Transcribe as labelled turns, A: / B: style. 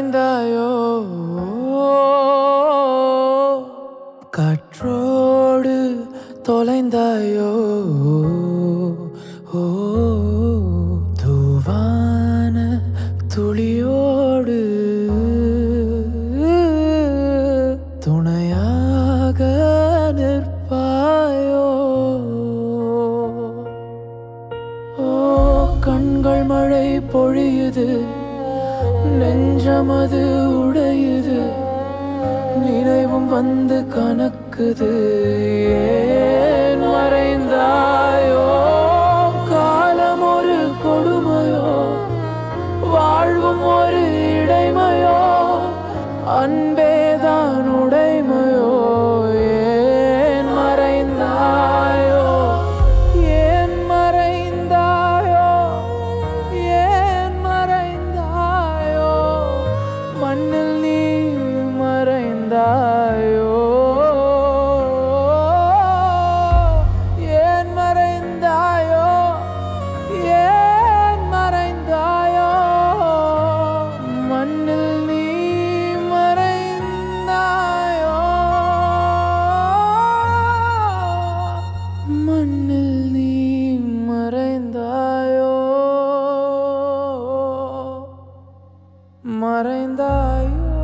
A: மறைந்தாயோ காற்றோடு தொலைந்தாயோ ஓ தூவான துளியோடு துணையாக நிற்பாயோ ஓ கண்கள் மழை பொழியுது நெஞ்சமது உடையுது நினைவும் வந்து கணக்குது ஏன் மறைந்தாயோ காலம் ஒரு கொடுமையோ வாழ்வும் ஒரு இடைமையோ அன்பேதான் உடைமையோ ஏன் மறைந்தாயோ ஏன் மறைந்தாயோ ஏன் மறைந்தாயோ மண்ணில் நீ மறைந்தாயோ ஏன் மறைந்தாயோ ஏன் மறைந்தாயோ மண்ணில் நீ மறைந்தாயோ மண்ணில் நீ மறைந்தாயோ மறைந்தாயோ